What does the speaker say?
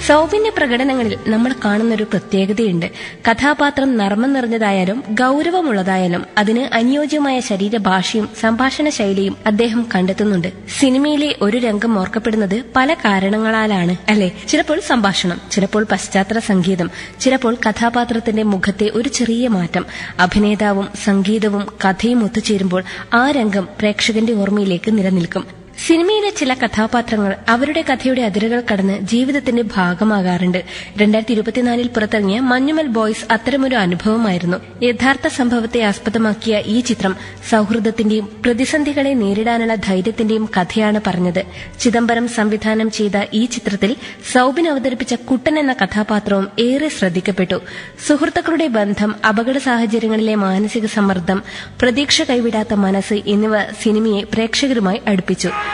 സൗബിന്റെ പ്രകടനങ്ങളിൽ നമ്മൾ കാണുന്ന ഒരു പ്രത്യേകതയുണ്ട് കഥാപാത്രം നർമ്മം നിറഞ്ഞതായാലും ഗൗരവമുള്ളതായാലും അതിന് അനുയോജ്യമായ ശരീരഭാഷയും സംഭാഷണ ശൈലിയും അദ്ദേഹം കണ്ടെത്തുന്നുണ്ട് സിനിമയിലെ ഒരു രംഗം ഓർക്കപ്പെടുന്നത് പല കാരണങ്ങളാലാണ് അല്ലെ ചിലപ്പോൾ സംഭാഷണം ചിലപ്പോൾ പശ്ചാത്തല സംഗീതം ചിലപ്പോൾ കഥാപാത്രത്തിന്റെ മുഖത്തെ ഒരു ചെറിയ മാറ്റം അഭിനേതാവും സംഗീതവും കഥയും ഒത്തുചേരുമ്പോൾ ആ രംഗം പ്രേക്ഷകന്റെ ഓർമ്മയിലേക്ക് നിലനിൽക്കും സിനിമയിലെ ചില കഥാപാത്രങ്ങൾ അവരുടെ കഥയുടെ അതിരുകൾ കടന്ന് ജീവിതത്തിന്റെ ഭാഗമാകാറുണ്ട് രണ്ടായിരത്തി ഇരുപത്തിനാലിൽ പുറത്തിറങ്ങിയ മഞ്ഞുമൽ ബോയ്സ് അത്തരമൊരു അനുഭവമായിരുന്നു യഥാർത്ഥ സംഭവത്തെ ആസ്പദമാക്കിയ ഈ ചിത്രം സൗഹൃദത്തിന്റെയും പ്രതിസന്ധികളെ നേരിടാനുള്ള ധൈര്യത്തിന്റെയും കഥയാണ് പറഞ്ഞത് ചിദംബരം സംവിധാനം ചെയ്ത ഈ ചിത്രത്തിൽ സൌബിൻ അവതരിപ്പിച്ച കുട്ടൻ എന്ന കഥാപാത്രവും ഏറെ ശ്രദ്ധിക്കപ്പെട്ടു സുഹൃത്തുക്കളുടെ ബന്ധം അപകട സാഹചര്യങ്ങളിലെ മാനസിക സമ്മർദ്ദം പ്രതീക്ഷ കൈവിടാത്ത മനസ്സ് എന്നിവ സിനിമയെ പ്രേക്ഷകരുമായി അടുപ്പിച്ചു